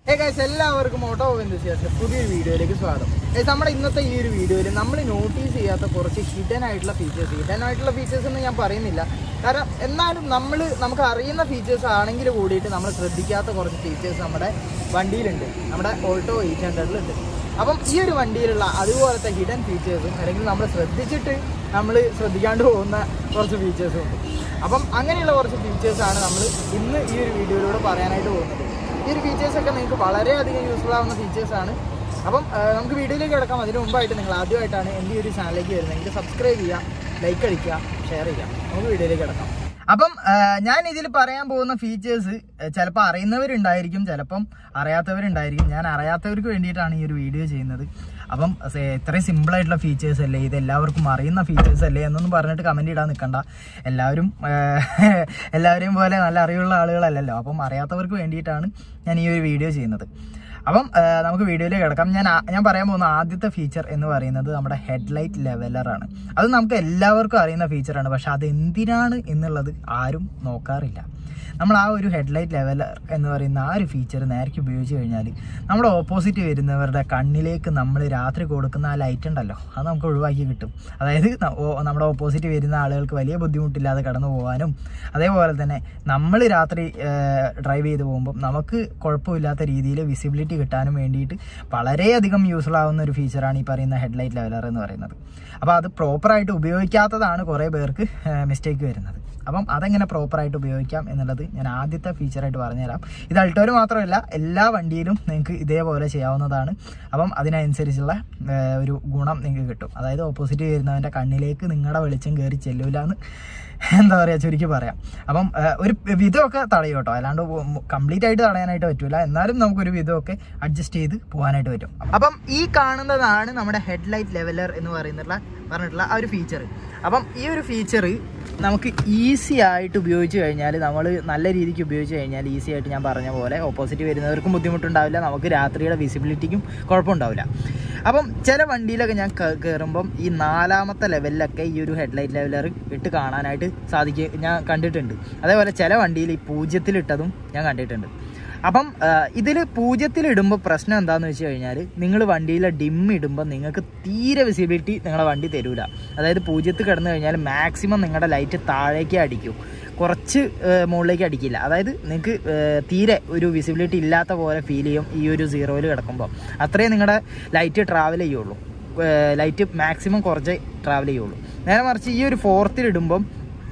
hey guys എല്ലാവർക്കും auto എന്തുസിയാസ് പുതിയൊരു വീഡിയോയിലേക്ക് സ്വാഗതം ഗൈസ് നമ്മുടെ ഇന്നത്തെ ഈ ഒരു വീഡിയോയിൽ നമ്മൾ നോട്ടീസ് ചെയ്യാത്ത കുറച്ച് ഹിഡൻ ആയിട്ടുള്ള ഫീച്ചേഴ്സ് ഹിഡൻ ആയിട്ടുള്ള ഫീച്ചേഴ്സ് എന്ന് ഞാൻ പറയുന്നില്ല കാരണം എന്നാലും നമ്മൾ നമുക്ക് അറിയുന്ന ഫീച്ചേഴ്സ് ആണെങ്കിൽ കൂടിയിട്ട് നമ്മൾ ശ്രദ്ധിക്കാത്ത കുറച്ച് ഫീച്ചേഴ്സ് നമ്മുടെ വണ്ടിയിലുണ്ട് നമ്മുടെ ഓൾട്ടോ എയ്റ്റ് ഹൺഡ്രഡിലുണ്ട് അപ്പം ഈ ഒരു വണ്ടിയിലുള്ള അതുപോലത്തെ ഹിഡൻ ഫീച്ചേഴ്സും അല്ലെങ്കിൽ നമ്മൾ ശ്രദ്ധിച്ചിട്ട് നമ്മൾ ശ്രദ്ധിക്കാണ്ട് പോകുന്ന കുറച്ച് ഫീച്ചേഴ്സും ഉണ്ട് അപ്പം അങ്ങനെയുള്ള കുറച്ച് ഫീച്ചേഴ്സാണ് നമ്മൾ ഇന്ന് ഈ ഒരു വീഡിയോയിലൂടെ പറയാനായിട്ട് പോകുന്നത് ഈ ഒരു ഫീച്ചേഴ്സ് ഒക്കെ നിങ്ങൾക്ക് വളരെയധികം യൂസ്ഫുൾ ആവുന്ന ഫീച്ചേഴ്സ് ആണ് അപ്പം ആ, നമുക്ക് വീഡിയോയിലേക്ക് കിടക്കാം അതിന് മുമ്പായിട്ട് നിങ്ങൾ ആദ്യമായിട്ടാണ് എൻ്റെ ഈ ഒരു ചാനലിലേക്ക് വരുന്നതെങ്കിൽ സബ്സ്ക്രൈബ് ചെയ്യുക ലൈക്ക് അടിക്കുക ഷെയർ ചെയ്യുക നമുക്ക് വീഡിയോയിലേക്ക് കിടക്കാം അപ്പം ആ, ഞാൻ ഇതിൽ പറയാൻ പോകുന്ന ഫീച്ചേഴ്സ് ചിലപ്പോൾ അറിയുന്നവരുണ്ടായിരിക്കും ചിലപ്പം അറിയാത്തവരുണ്ടായിരിക്കും ഞാൻ അറിയാത്തവർക്ക് വേണ്ടിയിട്ടാണ് ഈ ഒരു വീഡിയോ ചെയ്യുന്നത് അപ്പം സെ- ഇത്രയും സിമ്പിൾ ആയിട്ടുള്ള ഫീച്ചേഴ്സ് അല്ലേ ഇത് എല്ലാവർക്കും അറിയുന്ന ഫീച്ചേഴ്സ് അല്ലേ എന്നൊന്നും പറഞ്ഞിട്ട് കമൻറ്റ് ഇടാൻ നിൽക്കണ്ട എല്ലാവരും ആ, എല്ലാവരെയും പോലെ നല്ല അറിവുള്ള ആളുകളല്ലല്ലോ അപ്പം അറിയാത്തവർക്ക് വേണ്ടിയിട്ടാണ് ഞാൻ ഈ ഒരു വീഡിയോ ചെയ്യുന്നത് അപ്പം ആ, നമുക്ക് വീഡിയോയിലേക്ക് കിടക്കാം ഞാൻ ആ- ഞാൻ പറയാൻ പോകുന്ന ആദ്യത്തെ ഫീച്ചർ എന്ന് പറയുന്നത് നമ്മുടെ ഹെഡ്ലൈറ്റ് ലെവലറാണ് അത് നമുക്ക് എല്ലാവർക്കും അറിയുന്ന ഫീച്ചറാണ് പക്ഷെ അത് എന്തിനാണ് എന്നുള്ളത് ആരും നോക്കാറില്ല നമ്മൾ ആ ഒരു ഹെഡ്ലൈറ്റ് ലെവലർ എന്ന് പറയുന്ന ആ ഒരു ഫീച്ചർ നേരേക്ക് ഉപയോഗിച്ച് കഴിഞ്ഞാൽ നമ്മുടെ ഓപ്പോസിറ്റ് വരുന്നവരുടെ കണ്ണിലേക്ക് നമ്മൾ രാത്രി കൊടുക്കുന്ന ആ ലൈറ്റ് ഉണ്ടല്ലോ അത് നമുക്ക് ഒഴിവാക്കി കിട്ടും അതായത് ന- ഓ- നമ്മുടെ ഓപ്പോസിറ്റ് വരുന്ന ആളുകൾക്ക് വലിയ ബുദ്ധിമുട്ടില്ലാതെ കടന്നു പോകാനും അതേപോലെ തന്നെ നമ്മൾ രാത്രി ഡ്രൈവ് ചെയ്ത് പോകുമ്പോൾ നമുക്ക് കുഴപ്പമില്ലാത്ത രീതിയിൽ വിസിബിലിറ്റി കിട്ടാനും വേണ്ടിയിട്ട് വളരെയധികം യൂസ്ഫുൾ ആവുന്ന ഒരു ഫീച്ചറാണ് ഈ പറയുന്ന ഹെഡ്ലൈറ്റ് ലെവലർ എന്ന് പറയുന്നത് അപ്പോൾ അത് പ്രോപ്പറായിട്ട് ഉപയോഗിക്കാത്തതാണ് കുറേ പേർക്ക് മിസ്റ്റേക്ക് വരുന്നത് അപ്പം അതെങ്ങനെ പ്രോപ്പറായിട്ട് ഉപയോഗിക്കാം എന്നുള്ളത് ഞാൻ ആദ്യത്തെ ഫീച്ചറായിട്ട് പറഞ്ഞുതരാം ഇത് അൾട്ടോര് മാത്രമല്ല എല്ലാ വണ്ടിയിലും നിങ്ങൾക്ക് ഇതേപോലെ ചെയ്യാവുന്നതാണ് അപ്പം അതിനനുസരിച്ചുള്ള ആ, ഒരു ഗുണം നിങ്ങൾക്ക് കിട്ടും അതായത് ഓപ്പോസിറ്റ് വരുന്നവൻ്റെ കണ്ണിലേക്ക് നിങ്ങളുടെ വെളിച്ചം കയറി ചെല്ലൂല എന്ന് എന്താ പറയുക ചുരുക്കി പറയാം അപ്പം ആ, ഒരു വിധമൊക്കെ തടയും കേട്ടോ അല്ലാണ്ട് കംപ്ലീറ്റ് ആയിട്ട് തടയാനായിട്ട് പറ്റൂല എന്നാലും നമുക്കൊരു വിധമൊക്കെ അഡ്ജസ്റ്റ് ചെയ്ത് പോകാനായിട്ട് പറ്റും അപ്പം ഈ കാണുന്നതാണ് നമ്മുടെ ഹെഡ്ലൈറ്റ് ലെവലർ എന്ന് പറയുന്നുള്ള പറഞ്ഞിട്ടുള്ള ആ ഒരു ഫീച്ചർ അപ്പം ഈ ഒരു ഫീച്ചർ നമുക്ക് ഈസി ആയിട്ട് ഉപയോഗിച്ച് കഴിഞ്ഞാൽ നമ്മൾ നല്ല രീതിക്ക് ഉപയോഗിച്ച് കഴിഞ്ഞാൽ ഈസി ആയിട്ട് ഞാൻ പറഞ്ഞ പോലെ ഓപ്പോസിറ്റ് വരുന്നവർക്കും ബുദ്ധിമുട്ടുണ്ടാവില്ല നമുക്ക് രാത്രിയുടെ വിസിബിലിറ്റിക്കും കുഴപ്പമുണ്ടാവില്ല അപ്പം ചില വണ്ടിയിലൊക്കെ ഞാൻ കയറുമ്പം ഈ നാലാമത്തെ ലെവലിലൊക്കെ ഈ ഒരു ഹെഡ്ലൈറ്റ് ലെവലർ ഇട്ട് കാണാനായിട്ട് സാധിക്കും ഞാൻ കണ്ടിട്ടുണ്ട് അതേപോലെ ചില വണ്ടിയിൽ ഈ പൂജ്യത്തിലിട്ടതും ഞാൻ കണ്ടിട്ടുണ്ട് അപ്പം ഇതിൽ പൂജ്യത്തിൽ ഇടുമ്പോൾ പ്രശ്നം എന്താന്ന് വെച്ച് കഴിഞ്ഞാൽ നിങ്ങൾ വണ്ടിയിലെ ഡിം ഇടുമ്പോൾ നിങ്ങൾക്ക് തീരെ വിസിബിലിറ്റി നിങ്ങളുടെ വണ്ടി തരൂല അതായത് പൂജ്യത്തിൽ കിടന്നു കഴിഞ്ഞാൽ മാക്സിമം നിങ്ങളുടെ ലൈറ്റ് താഴേക്ക് അടിക്കും കുറച്ച് ആ, മുകളിലേക്ക് അടിക്കില്ല അതായത് നിങ്ങൾക്ക് ആ, തീരെ ഒരു വിസിബിലിറ്റി ഇല്ലാത്ത പോലെ ഫീൽ ചെയ്യും ഈ ഒരു സീറോയിൽ കിടക്കുമ്പോൾ അത്രയും നിങ്ങളുടെ ലൈറ്റ് ട്രാവൽ ചെയ്യുള്ളൂ ലൈറ്റ് മാക്സിമം കുറച്ച് ട്രാവൽ ചെയ്യുള്ളൂ നേരെ മറിച്ച് ഈ ഒരു ഫോർത്തിൽ ഇടുമ്പം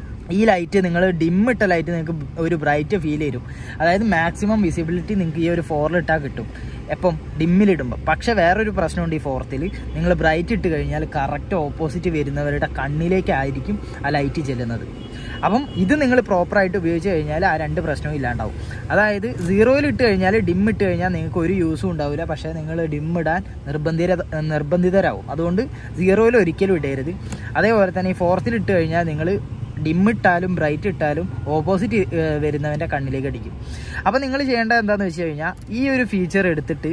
ഈ ലൈറ്റ് നിങ്ങൾ ഡിം ഇട്ട ലൈറ്റ് നിങ്ങൾക്ക് ഒരു ബ്രൈറ്റ് ഫീൽ ചെയ്യും അതായത് മാക്സിമം വിസിബിലിറ്റി നിങ്ങൾക്ക് ഈ ഒരു ഫോറിലിട്ടാൽ കിട്ടും എപ്പം ഡിമ്മിലിടുമ്പോൾ പക്ഷെ വേറൊരു പ്രശ്നമുണ്ട് ഈ ഫോർത്തിൽ നിങ്ങൾ ബ്രൈറ്റ് ഇട്ട് കഴിഞ്ഞാൽ കറക്റ്റ് ഓപ്പോസിറ്റ് വരുന്നവരുടെ കണ്ണിലേക്കായിരിക്കും ആ ലൈറ്റ് ചെല്ലുന്നത് അപ്പം ഇത് നിങ്ങൾ പ്രോപ്പറായിട്ട് ഉപയോഗിച്ച് കഴിഞ്ഞാൽ ആ രണ്ട് പ്രശ്നവും ഇല്ലാണ്ടാവും അതായത് സീറോയിൽ ഇട്ട് കഴിഞ്ഞാൽ ഡിം ഇട്ട് കഴിഞ്ഞാൽ നിങ്ങൾക്ക് ഒരു യൂസും ഉണ്ടാവില്ല പക്ഷേ നിങ്ങൾ ഡിം ഇടാൻ നിർബന്ധിത നിർബന്ധിതരാവും അതുകൊണ്ട് സീറോയിൽ ഒരിക്കലും ഇടരുത് അതേപോലെ തന്നെ ഈ ഫോർത്തിൽ ഇട്ട് കഴിഞ്ഞാൽ നിങ്ങൾ ഡിം ഇട്ടാലും ബ്രൈറ്റ് ഇട്ടാലും ഓപ്പോസിറ്റ് വരുന്നവൻ്റെ കണ്ണിലേക്ക് അടിക്കും അപ്പോൾ നിങ്ങൾ ചെയ്യേണ്ടത് എന്താണെന്ന് വെച്ച് കഴിഞ്ഞാൽ ഈ ഒരു ഫീച്ചർ എടുത്തിട്ട്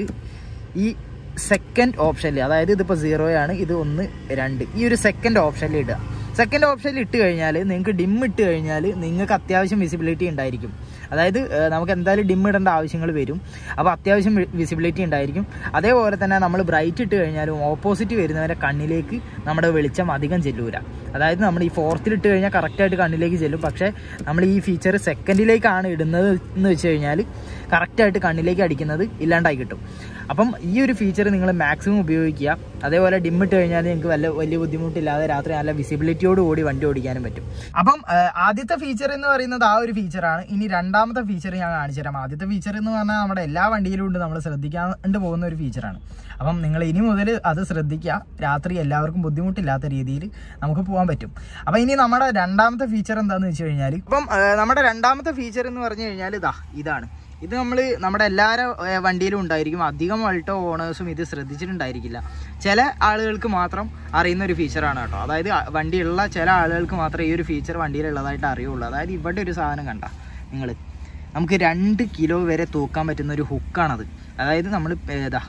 ഈ സെക്കൻഡ് ഓപ്ഷനിൽ അതായത് ഇതിപ്പോൾ സീറോയാണ് ഇത് ഒന്ന് രണ്ട് ഈ ഒരു സെക്കൻഡ് ഓപ്ഷനിൽ ഇടുക സെക്കൻഡ് ഓപ്ഷനിൽ ഇട്ട് കഴിഞ്ഞാൽ നിങ്ങൾക്ക് ഡിം ഇട്ട് കഴിഞ്ഞാൽ നിങ്ങൾക്ക് അത്യാവശ്യം വിസിബിലിറ്റി ഉണ്ടായിരിക്കും അതായത് ഏഹ്, നമുക്ക് എന്തായാലും ഡിം ഇടേണ്ട ആവശ്യങ്ങൾ വരും അപ്പോൾ അത്യാവശ്യം വിസിബിലിറ്റി ഉണ്ടായിരിക്കും അതേപോലെ തന്നെ നമ്മൾ ബ്രൈറ്റ് ഇട്ട് കഴിഞ്ഞാലും ഓപ്പോസിറ്റ് വരുന്നവരെ കണ്ണിലേക്ക് നമ്മുടെ വെളിച്ചം അധികം ചെല്ലൂല അതായത് നമ്മൾ ഈ ഫോർത്തിൽ ഇട്ട് കഴിഞ്ഞാൽ കറക്റ്റായിട്ട് കണ്ണിലേക്ക് ചെല്ലും പക്ഷേ നമ്മൾ ഈ ഫീച്ചർ സെക്കൻഡിലേക്കാണ് ഇടുന്നത് എന്ന് വെച്ച് കഴിഞ്ഞാൽ കറക്റ്റായിട്ട് കണ്ണിലേക്ക് അടിക്കുന്നത് ഇല്ലാണ്ടായി കിട്ടും അപ്പം ഈ ഒരു ഫീച്ചർ നിങ്ങൾ മാക്സിമം ഉപയോഗിക്കുക അതേപോലെ ഡിം ഇട്ട് കഴിഞ്ഞാൽ നിങ്ങൾക്ക് വല്ല വലിയ ബുദ്ധിമുട്ടില്ലാതെ രാത്രി നല്ല വിസിബിലിറ്റിയോട് കൂടി വണ്ടി ഓടിക്കാനും പറ്റും അപ്പം ആ, ആദ്യത്തെ ഫീച്ചർ എന്ന് പറയുന്നത് ആ ഒരു ഫീച്ചറാണ് ഇനി രണ്ടാമത്തെ ഫീച്ചർ ഞാൻ കാണിച്ചു തരാം ആദ്യത്തെ ഫീച്ചർ എന്ന് പറഞ്ഞാൽ നമ്മുടെ എല്ലാ വണ്ടിയിലും ഉണ്ട് നമ്മൾ ശ്രദ്ധിക്കാണ്ട് പോകുന്ന ഒരു ഫീച്ചറാണ് അപ്പം നിങ്ങൾ ഇനി മുതൽ അത് ശ്രദ്ധിക്കുക രാത്രി എല്ലാവർക്കും ബുദ്ധിമുട്ടില്ലാത്ത രീതിയിൽ നമുക്ക് പോകാൻ പറ്റും അപ്പം ഇനി നമ്മുടെ രണ്ടാമത്തെ ഫീച്ചർ എന്താണെന്ന് വെച്ച് കഴിഞ്ഞാൽ ഇപ്പം ആ, നമ്മുടെ രണ്ടാമത്തെ ഫീച്ചർ എന്ന് പറഞ്ഞു കഴിഞ്ഞാൽ ഇതാ ഇതാണ് ഇത് നമ്മൾ നമ്മുടെ എല്ലാവരുടെ ഏഹ്, വണ്ടിയിലും ഉണ്ടായിരിക്കും അധികം അൾട്ടോ ഓണേഴ്സും ഇത് ശ്രദ്ധിച്ചിട്ടുണ്ടായിരിക്കില്ല ചില ആളുകൾക്ക് മാത്രം അറിയുന്ന ഒരു ഫീച്ചറാണ് കേട്ടോ അതായത് അ- വണ്ടിയുള്ള ചില ആളുകൾക്ക് മാത്രമേ ഈ ഒരു ഫീച്ചർ വണ്ടിയിലുള്ളതായിട്ട് അറിയുള്ളൂ അതായത് ഇവിടെ ഒരു സാധനം കണ്ട നിങ്ങൾ നമുക്ക് രണ്ട് കിലോ വരെ തൂക്കാൻ പറ്റുന്ന ഒരു ഹുക്കാണത് അതായത് നമ്മൾ ഏതാ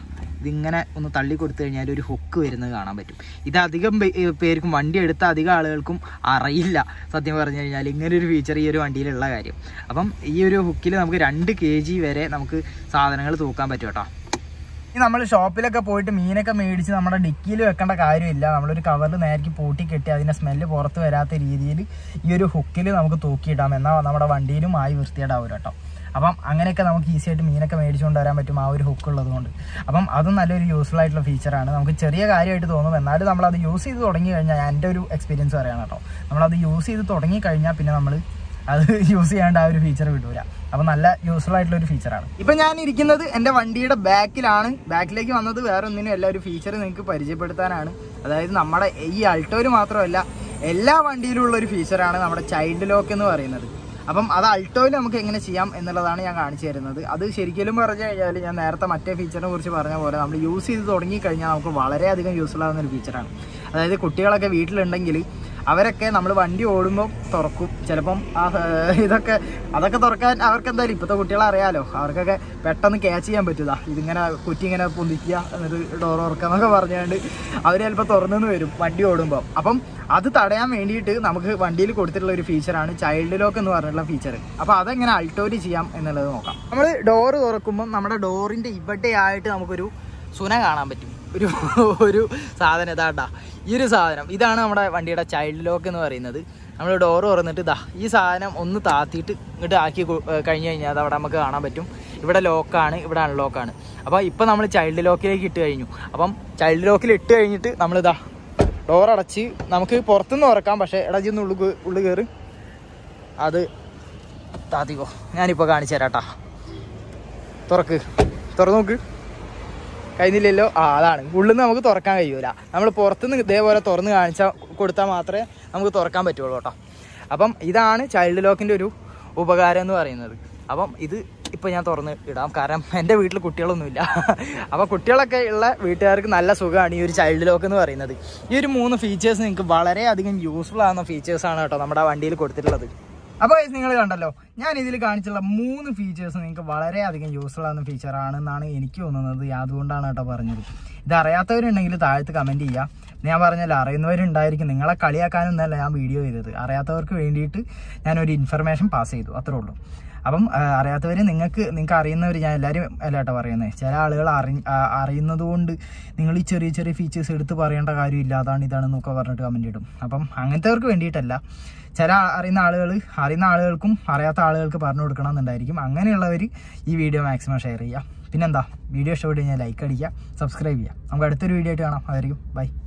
ഇതിങ്ങനെ ഒന്ന് തള്ളി കൊടുത്തു കഴിഞ്ഞാൽ ഒരു ഹുക്ക് വരുന്നത് കാണാൻ പറ്റും ഇത് അധികം പേ- ഏ, പേർക്കും വണ്ടി എടുത്ത അധികം ആളുകൾക്കും അറിയില്ല സത്യം പറഞ്ഞു കഴിഞ്ഞാൽ ഇങ്ങനെ ഒരു ഫീച്ചർ ഈ ഒരു വണ്ടിയിലുള്ള കാര്യം അപ്പം ഈ ഒരു ഹുക്കിൽ നമുക്ക് രണ്ട് കെ ജി വരെ നമുക്ക് സാധനങ്ങൾ തൂക്കാൻ പറ്റും കേട്ടോ ഈ നമ്മൾ ഷോപ്പിലൊക്കെ പോയിട്ട് മീനൊക്കെ മേടിച്ച് നമ്മുടെ ഡിക്കിയിൽ വെക്കേണ്ട കാര്യമില്ല നമ്മളൊരു കവറിൽ നേരേക്ക് പൂട്ടി കെട്ടി അതിൻ്റെ സ്മെല്ല് പുറത്ത് വരാത്ത രീതിയിൽ ഈ ഒരു ഹുക്കിൽ നമുക്ക് തൂക്കിയിടാം എന്നാൽ നമ്മുടെ വണ്ടിയിലും ആയി വൃത്തിയേടാവും കേട്ടോ അപ്പം അങ്ങനെയൊക്കെ നമുക്ക് ഈസി ആയിട്ട് മീനൊക്കെ മേടിച്ചുകൊണ്ട് വരാൻ പറ്റും ആ ഒരു ഹുക്ക് ഉള്ളത് കൊണ്ട് അപ്പം അതും നല്ലൊരു യൂസ്ഫുൾ ആയിട്ടുള്ള ഫീച്ചറാണ് നമുക്ക് ചെറിയ കാര്യമായിട്ട് തോന്നും എന്നാലും നമ്മളത് യൂസ് ചെയ്ത് തുടങ്ങി കഴിഞ്ഞാൽ എൻ്റെ ഒരു എക്സ്പീരിയൻസ് പറയാണ് കേട്ടോ നമ്മളത് യൂസ് ചെയ്ത് തുടങ്ങി കഴിഞ്ഞാൽ പിന്നെ നമ്മൾ അത് യൂസ് ചെയ്യാണ്ട് ആ ഒരു ഫീച്ചർ വിടൂല അപ്പൊ നല്ല യൂസ്ഫുൾ ആയിട്ടുള്ള ഒരു ഫീച്ചറാണ് ഇപ്പൊ ഞാൻ ഇരിക്കുന്നത് എന്റെ വണ്ടിയുടെ ബാക്കിലാണ് ബാക്കിലേക്ക് വന്നത് വേറെ ഒന്നിനും അല്ല ഒരു ഫീച്ചർ നിങ്ങൾക്ക് പരിചയപ്പെടുത്താനാണ് അതായത് നമ്മുടെ ഈ അൾട്ടോയിൽ മാത്രമല്ല എല്ലാ വണ്ടിയിലും ഉള്ള ഒരു ഫീച്ചറാണ് നമ്മുടെ ചൈൽഡ് ലോക്ക് എന്ന് പറയുന്നത് അപ്പം അത് അൾട്ടോയിൽ നമുക്ക് എങ്ങനെ ചെയ്യാം എന്നുള്ളതാണ് ഞാൻ കാണിച്ചു തരുന്നത് അത് ശരിക്കും പറഞ്ഞു കഴിഞ്ഞാൽ ഞാൻ നേരത്തെ മറ്റേ ഫീച്ചറിനെ കുറിച്ച് പറഞ്ഞ പോലെ നമ്മൾ യൂസ് ചെയ്ത് തുടങ്ങി കഴിഞ്ഞാൽ നമുക്ക് വളരെയധികം യൂസ്ഫുൾ ആകുന്ന ഒരു ഫീച്ചറാണ് അതായത് കുട്ടികളൊക്കെ വീട്ടിലുണ്ടെങ്കിൽ അവരൊക്കെ നമ്മൾ വണ്ടി ഓടുമ്പോൾ തുറക്കും ചിലപ്പം ആ ഏർ, ഇതൊക്കെ അതൊക്കെ തുറക്കാൻ അവർക്ക് എന്തായാലും ഇപ്പോഴത്തെ കുട്ടികളെ അറിയാലോ അവർക്കൊക്കെ പെട്ടെന്ന് ക്യാച്ച് ചെയ്യാൻ പറ്റുക ഇതിങ്ങനെ കുറ്റി ഇങ്ങനെ പൊന്തിക്കുക എന്നിട്ട് ഡോർ തുറക്കുക എന്നൊക്കെ പറഞ്ഞുകൊണ്ട് അവർ ചിലപ്പോൾ തുറന്നു വരും വണ്ടി ഓടുമ്പോൾ അപ്പം അത് തടയാൻ വേണ്ടിയിട്ട് നമുക്ക് വണ്ടിയിൽ കൊടുത്തിട്ടുള്ള ഒരു ഫീച്ചറാണ് ചൈൽഡ് ലോക്ക് എന്ന് പറഞ്ഞിട്ടുള്ള ഫീച്ചർ അപ്പോൾ അതെങ്ങനെ അൾട്ടോരി ചെയ്യാം എന്നുള്ളത് നോക്കാം നമ്മൾ ഡോറ് തുറക്കുമ്പോൾ നമ്മുടെ ഡോറിൻ്റെ ഇവിടെയായിട്ട് നമുക്കൊരു സുന കാണാൻ പറ്റും ഒരു ഒരു സാധനം ഇതാണ്ടാ ഈ ഒരു സാധനം ഇതാണ് നമ്മുടെ വണ്ടിയുടെ ചൈൽഡ് ലോക്ക് എന്ന് പറയുന്നത് നമ്മൾ ഡോറ് തുറന്നിട്ട് ഇതാ ഈ സാധനം ഒന്ന് താത്തിയിട്ട് ഇങ്ങോട്ട് ആക്കി കൊ- ഏർ കഴിഞ്ഞ് കഴിഞ്ഞാൽ അത് അവിടെ നമുക്ക് കാണാൻ പറ്റും ഇവിടെ ലോക്കാണ് ഇവിടെ അൺലോക്കാണ് അപ്പോൾ ഇപ്പോൾ നമ്മൾ ചൈൽഡ് ലോക്കിലേക്ക് ഇട്ട് കഴിഞ്ഞു അപ്പം ചൈൽഡ് ലോക്കിൽ ഇട്ട് കഴിഞ്ഞിട്ട് നമ്മളിതാ ഡോർ അടച്ച് നമുക്ക് പുറത്തുനിന്ന് തുറക്കാം പക്ഷേ ഇടജി ഒന്ന് ഉള്ളു ഉള്ളു കയറി അത് താത്തിക്കോ ഞാനിപ്പോൾ കാണിച്ചു തരാട്ടാ തുറക്ക് തുറന്നു നോക്ക് കഴിഞ്ഞില്ലല്ലോ ആ അതാണ് ഉള്ളിൽ നിന്ന് നമുക്ക് തുറക്കാൻ കഴിയൂല നമ്മൾ പുറത്തുനിന്ന് ഇതേപോലെ തുറന്ന് കാണിച്ചാൽ കൊടുത്താൽ മാത്രമേ നമുക്ക് തുറക്കാൻ പറ്റുള്ളൂ കേട്ടോ അപ്പം ഇതാണ് ചൈൽഡ് ലോക്കിൻ്റെ ഒരു ഉപകാരം എന്ന് പറയുന്നത് അപ്പം ഇത് ഇപ്പം ഞാൻ തുറന്ന് ഇടാം കാരണം എൻ്റെ വീട്ടിൽ കുട്ടികളൊന്നുമില്ല അപ്പോൾ കുട്ടികളൊക്കെ ഉള്ള വീട്ടുകാർക്ക് നല്ല സുഖമാണ് ഈ ഒരു ചൈൽഡ് ലോക്ക് എന്ന് പറയുന്നത് ഈ ഒരു മൂന്ന് ഫീച്ചേഴ്സ് നിങ്ങൾക്ക് വളരെയധികം യൂസ്ഫുൾ ആകുന്ന ഫീച്ചേഴ്സാണ് കേട്ടോ നമ്മുടെ ആ വണ്ടിയിൽ കൊടുത്തിട്ടുള്ളത് അപ്പോൾ നിങ്ങൾ കണ്ടല്ലോ ഞാൻ ഇതിൽ കാണിച്ചുള്ള മൂന്ന് ഫീച്ചേഴ്സ് നിങ്ങൾക്ക് വളരെയധികം യൂസ്ഫുൾ ആകുന്ന ഫീച്ചർ ആണെന്നാണ് എനിക്ക് തോന്നുന്നത് അതുകൊണ്ടാണ് കേട്ടോ പറഞ്ഞത് ഇത് അറിയാത്തവരുണ്ടെങ്കിൽ താഴത്ത് കമൻറ്റ് ചെയ്യുക ഞാൻ പറഞ്ഞല്ലോ അറിയുന്നവരുണ്ടായിരിക്കും നിങ്ങളെ കളിയാക്കാനൊന്നല്ല ഞാൻ വീഡിയോ ചെയ്തത് അറിയാത്തവർക്ക് വേണ്ടിയിട്ട് ഞാനൊരു ഇൻഫർമേഷൻ പാസ് ചെയ്തു അത്രേ ഉള്ളൂ അപ്പം അറിയാത്തവർ നിങ്ങൾക്ക് നിങ്ങൾക്ക് അറിയുന്നവർ ഞാൻ എല്ലാവരും അല്ല കേട്ടോ പറയുന്നത് ചില ആളുകൾ അറി ആ, അറിയുന്നത് കൊണ്ട് നിങ്ങൾ ഈ ചെറിയ ചെറിയ ഫീച്ചേഴ്സ് എടുത്ത് പറയേണ്ട കാര്യമില്ല അതാണ് ഇതാണെന്നൊക്കെ പറഞ്ഞിട്ട് കമൻറ്റ് ഇടും അപ്പം അങ്ങനത്തെവർക്ക് വേണ്ടിയിട്ടല്ല ചില അറിയുന്ന ആളുകൾ അറിയുന്ന ആളുകൾക്കും അറിയാത്ത ആളുകൾക്ക് പറഞ്ഞു കൊടുക്കണം എന്നുണ്ടായിരിക്കും അങ്ങനെയുള്ളവർ ഈ വീഡിയോ മാക്സിമം ഷെയർ ചെയ്യുക പിന്നെന്താ വീഡിയോ ഇഷ്ടപ്പെട്ട് കഴിഞ്ഞാൽ ലൈക്ക് അടിക്കുക സബ്സ്ക്രൈബ് ചെയ്യുക നമുക്ക് അടുത്തൊരു വീഡിയോ ആയിട്ട് കാണാം അതായിരിക്കും ബൈ